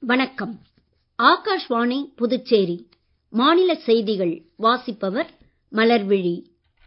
வணக்கம் ஆகாஷ்வாணி புதுச்சேரி மாநில செய்திகள் வாசிப்பவர் மலர்விழி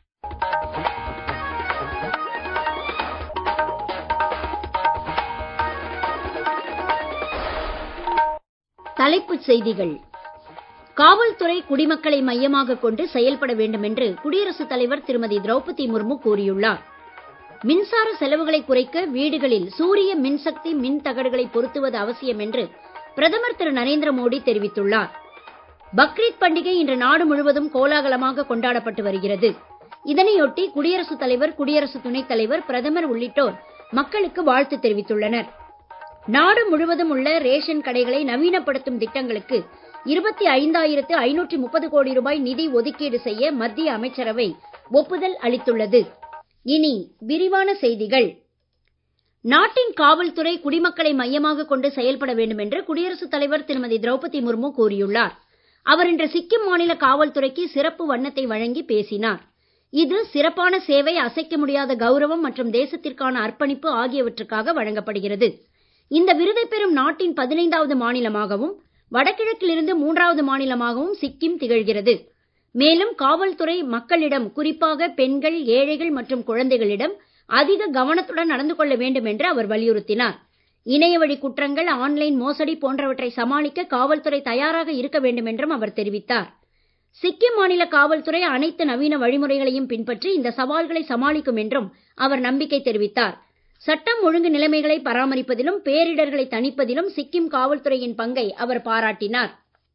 தலைப்புச் செய்திகள் காவல்துறை குடிமக்களை மையமாகக் கொண்டு செயல்பட வேண்டும் என்று குடியரசுத் தலைவர் திருமதி திரௌபதி முர்மு கூறியுள்ளார் மின்சார செலவுகளை குறைக்க வீடுகளில் சூரிய மின்சக்தி மின் தகடுகளை பொருத்துவது அவசியம் என்று பிரதமர் திரு நரேந்திர மோடி தெரிவித்துள்ளார் பக்ரீத் பண்டிகை இன்று நாடு முழுவதும் கோலாகலமாக கொண்டாடப்பட்டு வருகிறது இதனையொட்டி குடியரசுத் தலைவர் குடியரசு துணைத் தலைவர் பிரதமர் உள்ளிட்டோர் மக்களுக்கு வாழ்த்து தெரிவித்துள்ளனர் நாடு முழுவதும் உள்ள ரேஷன் கடைகளை நவீனப்படுத்தும் திட்டங்களுக்கு இருபத்தி ஐந்தாயிரத்து ஐநூற்றி முப்பது கோடி ரூபாய் நிதி ஒதுக்கீடு செய்ய மத்திய அமைச்சரவை ஒப்புதல் அளித்துள்ளது இனி விரிவான செய்திகள் நாட்டின் காவல்துறை குடிமக்களை மையமாகக் கொண்டு செயல்பட வேண்டும் என்று குடியரசுத் தலைவர் திருமதி திரௌபதி முர்மு கூறியுள்ளார் அவர் இன்று சிக்கிம் மாநில காவல்துறைக்கு சிறப்பு வண்ணத்தை வழங்கி பேசினார் இது சிறப்பான சேவை அசைக்க முடியாத கௌரவம் மற்றும் தேசத்திற்கான அர்ப்பணிப்பு ஆகியவற்றுக்காக வழங்கப்படுகிறது இந்த விருதை பெறும் நாட்டின் பதினைந்தாவது மாநிலமாகவும் வடகிழக்கிலிருந்து மூன்றாவது மாநிலமாகவும் சிக்கிம் திகழ்கிறது மேலும் காவல்துறை மக்களிடம் குறிப்பாக பெண்கள் ஏழைகள் மற்றும் குழந்தைகளிடம் அதிக கவனத்துடன் நடந்து கொள்ள வேண்டும் என்று அவர் வலியுறுத்தினார் இணையவழி குற்றங்கள் ஆன்லைன் மோசடி போன்றவற்றை சமாளிக்க காவல்துறை தயாராக இருக்க வேண்டும் என்றும் அவர் தெரிவித்தார் சிக்கிம் மாநில காவல்துறை அனைத்து நவீன வழிமுறைகளையும் பின்பற்றி இந்த சவால்களை சமாளிக்கும் என்றும் அவர் நம்பிக்கை தெரிவித்தார் சட்டம் ஒழுங்கு நிலைமைகளை பராமரிப்பதிலும் பேரிடர்களை தணிப்பதிலும் சிக்கிம் காவல்துறையின் பங்கை அவர் பாராட்டினார்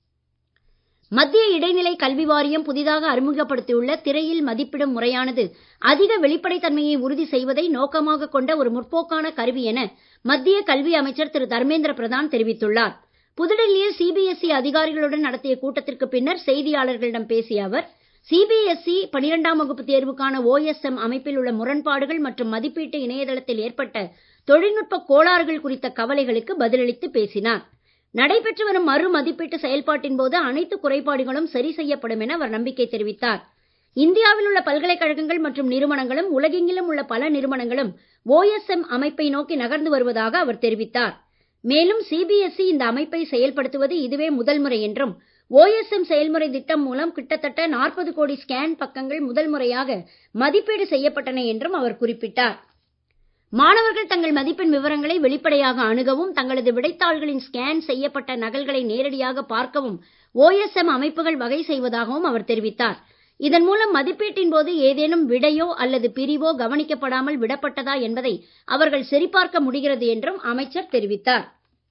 மத்திய இடைநிலை கல்வி வாரியம் புதிதாக அறிமுகப்படுத்தியுள்ள திரையில் மதிப்பிடும் முறையானது அதிக வெளிப்படைத்தன்மையை உறுதி செய்வதை நோக்கமாக கொண்ட ஒரு முற்போக்கான கருவி என மத்திய கல்வி அமைச்சர் திரு தர்மேந்திர பிரதான் தெரிவித்துள்ளார் புதுடெல்லியில் சிபிஎஸ்இ அதிகாரிகளுடன் நடத்திய கூட்டத்திற்கு பின்னர் செய்தியாளர்களிடம் பேசிய அவர் சிபிஎஸ்இ பனிரெண்டாம் வகுப்பு தேர்வுக்கான ஓஎஸ்எம் அமைப்பில் உள்ள முரண்பாடுகள் மற்றும் மதிப்பீட்டு இணையதளத்தில் ஏற்பட்ட தொழில்நுட்ப கோளாறுகள் குறித்த கவலைகளுக்கு பதிலளித்து பேசினார் நடைபெற்று வரும் மறு மதிப்பீட்டு செயல்பாட்டின் போது அனைத்து குறைபாடுகளும் சரி செய்யப்படும் என அவர் நம்பிக்கை தெரிவித்தார் இந்தியாவில் உள்ள பல்கலைக்கழகங்கள் மற்றும் நிறுவனங்களும் உலகெங்கிலும் உள்ள பல நிறுவனங்களும் ஓஎஸ்எம் அமைப்பை நோக்கி நகர்ந்து வருவதாக அவர் தெரிவித்தார் மேலும் சிபிஎஸ்இ இந்த அமைப்பை செயல்படுத்துவது இதுவே முதல் முறை என்றும் ஓஎஸ்எம் செயல்முறை திட்டம் மூலம் கிட்டத்தட்ட நாற்பது கோடி ஸ்கேன் பக்கங்கள் முதல் முறையாக மதிப்பீடு செய்யப்பட்டன என்றும் அவர் குறிப்பிட்டார் மாணவர்கள் தங்கள் மதிப்பெண் விவரங்களை வெளிப்படையாக அணுகவும் தங்களது விடைத்தாள்களின் ஸ்கேன் செய்யப்பட்ட நகல்களை நேரடியாக பார்க்கவும் ஓஎஸ்எம் அமைப்புகள் வகை செய்வதாகவும் அவர் தெரிவித்தார் இதன் மூலம் மதிப்பீட்டின் போது ஏதேனும் விடையோ அல்லது பிரிவோ கவனிக்கப்படாமல் விடப்பட்டதா என்பதை அவர்கள் சரிபார்க்க முடிகிறது என்றும் அமைச்சர் தெரிவித்தார்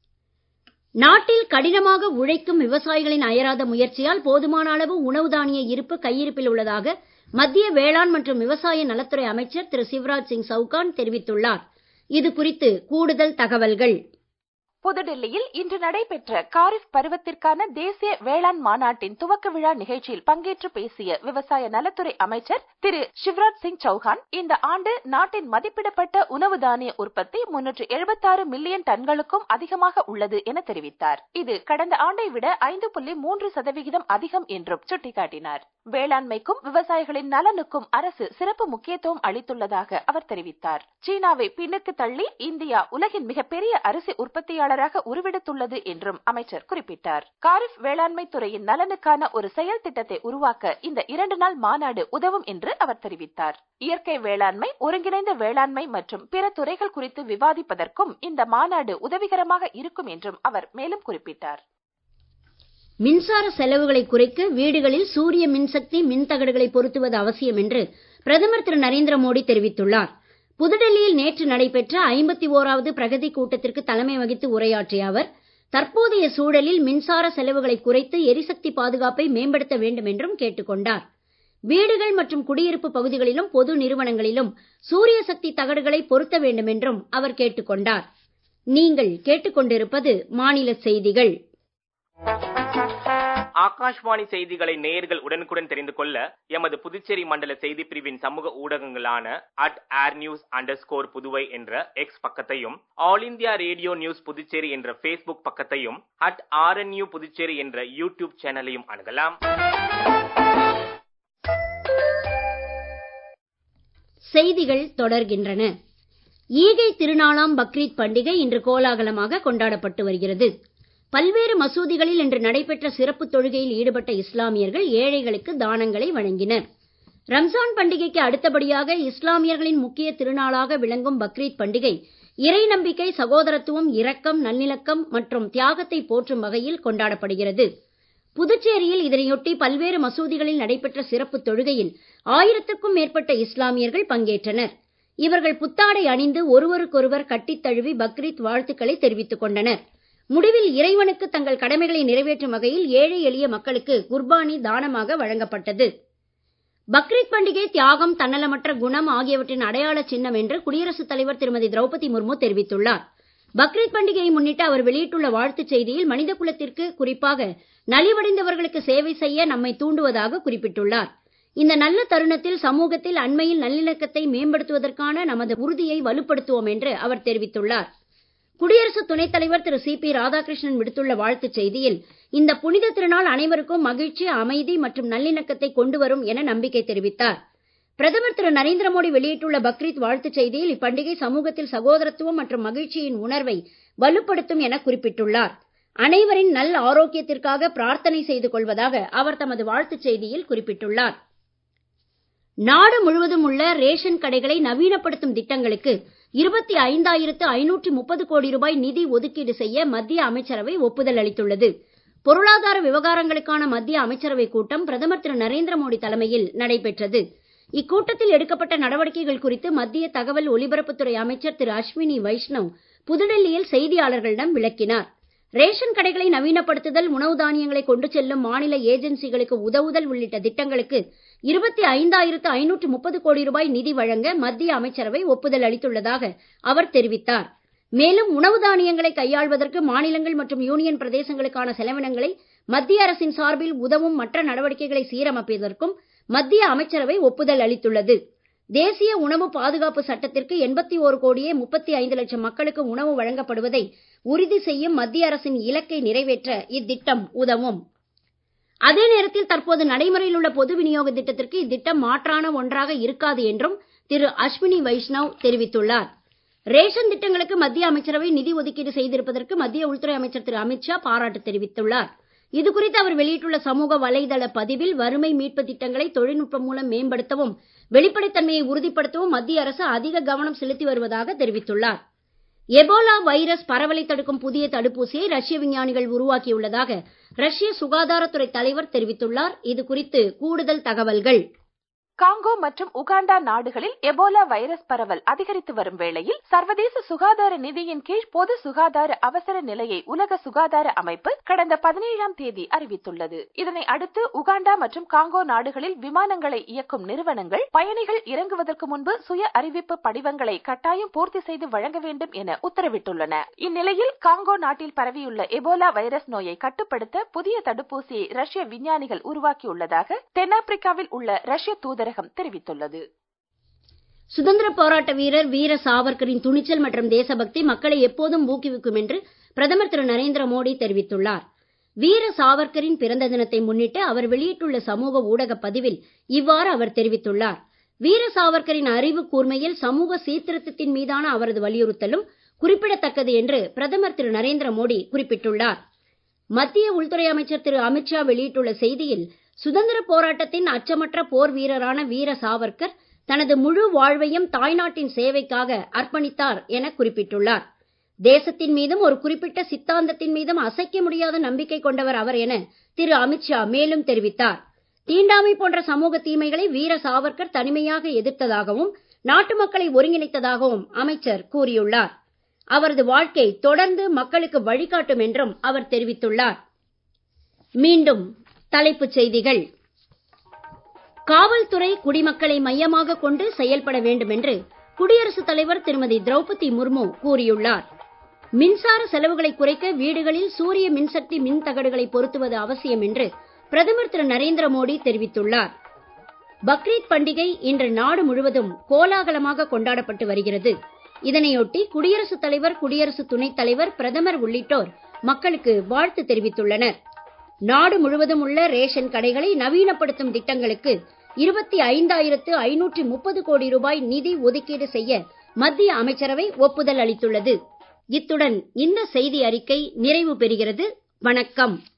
நாட்டில் கடினமாக உழைக்கும் விவசாயிகளின் அயராத முயற்சியால் போதுமான அளவு உணவு தானிய இருப்பு கையிருப்பில் உள்ளதாக மத்திய வேளாண் மற்றும் விவசாய நலத்துறை அமைச்சர் திரு சிவராஜ் சிங் சவுகான் தெரிவித்துள்ளார் இது குறித்து கூடுதல் தகவல்கள் புதுடெல்லியில் இன்று நடைபெற்ற காரிஃப் பருவத்திற்கான தேசிய வேளாண் மாநாட்டின் துவக்க விழா நிகழ்ச்சியில் பங்கேற்று பேசிய விவசாய நலத்துறை அமைச்சர் திரு சிவராஜ் சிங் சௌஹான் இந்த ஆண்டு நாட்டின் மதிப்பிடப்பட்ட உணவு தானிய உற்பத்தி முன்னூற்று எழுபத்தாறு மில்லியன் டன்களுக்கும் அதிகமாக உள்ளது என தெரிவித்தார் இது கடந்த ஆண்டை விட ஐந்து புள்ளி மூன்று சதவிகிதம் அதிகம் என்றும் சுட்டிக்காட்டினார் வேளாண்மைக்கும் விவசாயிகளின் நலனுக்கும் அரசு சிறப்பு முக்கியத்துவம் அளித்துள்ளதாக அவர் தெரிவித்தார் சீனாவை பின்னுக்கு தள்ளி இந்தியா உலகின் மிகப்பெரிய அரிசி உற்பத்தியாளர் செயலாளராக உருவெடுத்துள்ளது என்றும் அமைச்சர் குறிப்பிட்டார் காரிஃப் வேளாண்மை துறையின் நலனுக்கான ஒரு செயல் திட்டத்தை உருவாக்க இந்த இரண்டு நாள் மாநாடு உதவும் என்று அவர் தெரிவித்தார் இயற்கை வேளாண்மை ஒருங்கிணைந்த வேளாண்மை மற்றும் பிற துறைகள் குறித்து விவாதிப்பதற்கும் இந்த மாநாடு உதவிகரமாக இருக்கும் என்றும் அவர் மேலும் குறிப்பிட்டார் மின்சார செலவுகளை குறைக்க வீடுகளில் சூரிய மின்சக்தி மின் தகடுகளை பொருத்துவது அவசியம் என்று பிரதமர் திரு நரேந்திர மோடி தெரிவித்துள்ளார் புதுடெல்லியில் நேற்று நடைபெற்ற ஐம்பத்தி ஓராவது பிரகதி கூட்டத்திற்கு தலைமை வகித்து உரையாற்றிய அவர் தற்போதைய சூழலில் மின்சார செலவுகளை குறைத்து எரிசக்தி பாதுகாப்பை மேம்படுத்த வேண்டும் என்றும் கேட்டுக் கொண்டார் வீடுகள் மற்றும் குடியிருப்பு பகுதிகளிலும் பொது நிறுவனங்களிலும் சூரிய சக்தி தகடுகளை பொருத்த வேண்டும் என்றும் அவர் கேட்டுக் கொண்டார் நீங்கள் கேட்டுக்கொண்டிருப்பது மாநில செய்திகள் ஆகாஷ்வாணி செய்திகளை நேயர்கள் உடனுக்குடன் தெரிந்து கொள்ள எமது புதுச்சேரி மண்டல செய்தி பிரிவின் சமூக ஊடகங்களான at air news underscore Puduvai என்ற எக்ஸ் பக்கத்தையும் all India radio news Puducherry என்ற பேஸ்புக் பக்கத்தையும் அட் ஆர்என்யூ புதுச்சேரி என்ற யூடியூப் சேனலையும் அணுகலாம் செய்திகள் தொடர்கின்றன ஈகை திருநாளாம் பக்ரீத் பண்டிகை இன்று கோலாகலமாக கொண்டாடப்பட்டு வருகிறது பல்வேறு மசூதிகளில் இன்று நடைபெற்ற சிறப்பு தொழுகையில் ஈடுபட்ட இஸ்லாமியர்கள் ஏழைகளுக்கு தானங்களை வழங்கினர் ரம்ஜான் பண்டிகைக்கு அடுத்தபடியாக இஸ்லாமியர்களின் முக்கிய திருநாளாக விளங்கும் பக்ரீத் பண்டிகை இறை நம்பிக்கை சகோதரத்துவம் இரக்கம் நல்லிணக்கம் மற்றும் தியாகத்தை போற்றும் வகையில் கொண்டாடப்படுகிறது புதுச்சேரியில் இதனையொட்டி பல்வேறு மசூதிகளில் நடைபெற்ற சிறப்பு தொழுகையில் ஆயிரத்துக்கும் மேற்பட்ட இஸ்லாமியர்கள் பங்கேற்றனர் இவர்கள் புத்தாடை அணிந்து ஒருவருக்கொருவர் கட்டித் தழுவி பக்ரீத் வாழ்த்துக்களை தெரிவித்துக் கொண்டனர் முடிவில் இறைவனுக்கு தங்கள் கடமைகளை நிறைவேற்றும் வகையில் ஏழை எளிய மக்களுக்கு குர்பானி தானமாக வழங்கப்பட்டது பக்ரீத் பண்டிகை தியாகம் தன்னலமற்ற குணம் ஆகியவற்றின் அடையாள சின்னம் என்று குடியரசுத் தலைவர் திருமதி திரௌபதி முர்மு தெரிவித்துள்ளார் பக்ரீத் பண்டிகையை முன்னிட்டு அவர் வெளியிட்டுள்ள வாழ்த்துச் செய்தியில் மனித குலத்திற்கு குறிப்பாக நலிவடைந்தவர்களுக்கு சேவை செய்ய நம்மை தூண்டுவதாக குறிப்பிட்டுள்ளார் இந்த நல்ல தருணத்தில் சமூகத்தில் அண்மையில் நல்லிணக்கத்தை மேம்படுத்துவதற்கான நமது உறுதியை வலுப்படுத்துவோம் என்று அவர் தெரிவித்துள்ளார் குடியரசு துணைத் தலைவர் திரு சி பி ராதாகிருஷ்ணன் விடுத்துள்ள வாழ்த்துச் செய்தியில் இந்த புனித திருநாள் அனைவருக்கும் மகிழ்ச்சி அமைதி மற்றும் நல்லிணக்கத்தை கொண்டு வரும் என நம்பிக்கை தெரிவித்தார் பிரதமர் திரு நரேந்திர மோடி வெளியிட்டுள்ள பக்ரீத் வாழ்த்துச் செய்தியில் இப்பண்டிகை சமூகத்தில் சகோதரத்துவம் மற்றும் மகிழ்ச்சியின் உணர்வை வலுப்படுத்தும் என குறிப்பிட்டுள்ளார் அனைவரின் நல் ஆரோக்கியத்திற்காக பிரார்த்தனை செய்து கொள்வதாக அவர் தமது வாழ்த்துச் செய்தியில் குறிப்பிட்டுள்ளார் நாடு முழுவதும் உள்ள ரேஷன் கடைகளை நவீனப்படுத்தும் திட்டங்களுக்கு இருபத்தி ஐந்தாயிரத்து ஐநூற்று முப்பது கோடி ரூபாய் நிதி ஒதுக்கீடு செய்ய மத்திய அமைச்சரவை ஒப்புதல் அளித்துள்ளது பொருளாதார விவகாரங்களுக்கான மத்திய அமைச்சரவை கூட்டம் பிரதமர் திரு நரேந்திர மோடி தலைமையில் நடைபெற்றது இக்கூட்டத்தில் எடுக்கப்பட்ட நடவடிக்கைகள் குறித்து மத்திய தகவல் ஒலிபரப்புத்துறை அமைச்சர் திரு அஸ்வினி வைஷ்ணவ் புதுடெல்லியில் செய்தியாளர்களிடம் விளக்கினார் ரேஷன் கடைகளை நவீனப்படுத்துதல் உணவு தானியங்களை கொண்டு செல்லும் மாநில ஏஜென்சிகளுக்கு உதவுதல் உள்ளிட்ட திட்டங்களுக்கு இருபத்தி ஐந்தாயிரத்து ஐநூற்று முப்பது கோடி ரூபாய் நிதி வழங்க மத்திய அமைச்சரவை ஒப்புதல் அளித்துள்ளதாக அவர் தெரிவித்தார் மேலும் உணவு தானியங்களை கையாள்வதற்கு மாநிலங்கள் மற்றும் யூனியன் பிரதேசங்களுக்கான செலவினங்களை மத்திய அரசின் சார்பில் உதவும் மற்ற நடவடிக்கைகளை சீரமைப்பதற்கும் மத்திய அமைச்சரவை ஒப்புதல் அளித்துள்ளது தேசிய உணவு பாதுகாப்பு சட்டத்திற்கு எண்பத்தி ஒரு கோடியே முப்பத்தி ஐந்து லட்சம் மக்களுக்கு உணவு வழங்கப்படுவதை உறுதி செய்யும் மத்திய அரசின் இலக்கை நிறைவேற்ற இத்திட்டம் உதவும் அதே நேரத்தில் தற்போது நடைமுறையில் உள்ள பொது விநியோக திட்டத்திற்கு இத்திட்டம் மாற்றான ஒன்றாக இருக்காது என்றும் திரு அஸ்வினி வைஷ்ணவ் தெரிவித்துள்ளார் ரேஷன் திட்டங்களுக்கு மத்திய அமைச்சரவை நிதி ஒதுக்கீடு செய்திருப்பதற்கு மத்திய உள்துறை அமைச்சர் திரு அமித்ஷா பாராட்டு தெரிவித்துள்ளார் இது குறித்து அவர் வெளியிட்டுள்ள சமூக வலைதள பதிவில் வறுமை மீட்பு திட்டங்களை தொழில்நுட்பம் மூலம் மேம்படுத்தவும் வெளிப்படைத்தன்மையை உறுதிப்படுத்தவும் மத்திய அரசு அதிக கவனம் செலுத்தி வருவதாக தெரிவித்துள்ளார் எபோலா வைரஸ் பரவலை தடுக்கும் புதிய தடுப்பூசியை ரஷ்ய விஞ்ஞானிகள் உருவாக்கியுள்ளதாக ரஷ்ய சுகாதாரத்துறை தலைவர் தெரிவித்துள்ளார் இது குறித்து கூடுதல் தகவல்கள் காங்கோ மற்றும் உகாண்டா நாடுகளில் எபோலா வைரஸ் பரவல் அதிகரித்து வரும் வேளையில் சர்வதேச சுகாதார நிதியின் கீழ் பொது சுகாதார அவசர நிலையை உலக சுகாதார அமைப்பு கடந்த பதினேழாம் தேதி அறிவித்துள்ளது இதனை அடுத்து உகாண்டா மற்றும் காங்கோ நாடுகளில் விமானங்களை இயக்கும் நிறுவனங்கள் பயணிகள் இறங்குவதற்கு முன்பு சுய அறிவிப்பு படிவங்களை கட்டாயம் பூர்த்தி செய்து வழங்க வேண்டும் என உத்தரவிட்டுள்ளன இந்நிலையில் காங்கோ நாட்டில் பரவியுள்ள எபோலா வைரஸ் நோயை கட்டுப்படுத்த புதிய தடுப்பூசியை ரஷ்ய விஞ்ஞானிகள் உருவாக்கியுள்ளதாக தென்னாப்பிரிக்காவில் உள்ள ரஷ்ய தூதர் தூதரகம் தெரிவித்துள்ளது சுதந்திர போராட்ட வீரர் வீர சாவர்கரின் துணிச்சல் மற்றும் தேசபக்தி மக்களை எப்போதும் ஊக்குவிக்கும் என்று பிரதமர் திரு நரேந்திர மோடி தெரிவித்துள்ளார் வீர சாவர்கரின் பிறந்த தினத்தை முன்னிட்டு அவர் வெளியிட்டுள்ள சமூக ஊடக பதிவில் இவ்வாறு அவர் தெரிவித்துள்ளார் வீர சாவர்கரின் அறிவு கூர்மையில் சமூக சீர்திருத்தத்தின் மீதான அவரது வலியுறுத்தலும் குறிப்பிடத்தக்கது என்று பிரதமர் திரு நரேந்திர மோடி குறிப்பிட்டுள்ளார் மத்திய உள்துறை அமைச்சர் திரு அமித்ஷா வெளியிட்டுள்ள செய்தியில் சுதந்திர போராட்டத்தின் அச்சமற்ற போர் வீரரான வீர சாவர்கர் தனது முழு வாழ்வையும் தாய்நாட்டின் சேவைக்காக அர்ப்பணித்தார் என குறிப்பிட்டுள்ளார் தேசத்தின் மீதும் ஒரு குறிப்பிட்ட சித்தாந்தத்தின் மீதும் அசைக்க முடியாத நம்பிக்கை கொண்டவர் அவர் என திரு அமித்ஷா மேலும் தெரிவித்தார் தீண்டாமை போன்ற சமூக தீமைகளை வீர சாவர்கர் தனிமையாக எதிர்த்ததாகவும் நாட்டு மக்களை ஒருங்கிணைத்ததாகவும் அமைச்சர் கூறியுள்ளார் அவரது வாழ்க்கை தொடர்ந்து மக்களுக்கு வழிகாட்டும் என்றும் அவர் தெரிவித்துள்ளார் மீண்டும் தலைப்புச் செய்திகள் காவல்துறை குடிமக்களை மையமாக கொண்டு செயல்பட வேண்டும் என்று குடியரசுத் தலைவர் திருமதி திரௌபதி முர்மு கூறியுள்ளார் மின்சார செலவுகளை குறைக்க வீடுகளில் சூரிய மின்சக்தி மின் தகடுகளை பொருத்துவது அவசியம் என்று பிரதமர் திரு நரேந்திர மோடி தெரிவித்துள்ளார் பக்ரீத் பண்டிகை இன்று நாடு முழுவதும் கோலாகலமாக கொண்டாடப்பட்டு வருகிறது இதனையொட்டி குடியரசுத் தலைவர் குடியரசு துணைத் தலைவர் பிரதமர் உள்ளிட்டோர் மக்களுக்கு வாழ்த்து தெரிவித்துள்ளனர் நாடு முழுவதும் உள்ள ரேஷன் கடைகளை நவீனப்படுத்தும் திட்டங்களுக்கு இருபத்தி ஐந்தாயிரத்து ஐநூற்றி முப்பது கோடி ரூபாய் நிதி ஒதுக்கீடு செய்ய மத்திய அமைச்சரவை ஒப்புதல் அளித்துள்ளது இத்துடன் இந்த செய்தி அறிக்கை நிறைவு பெறுகிறது வணக்கம்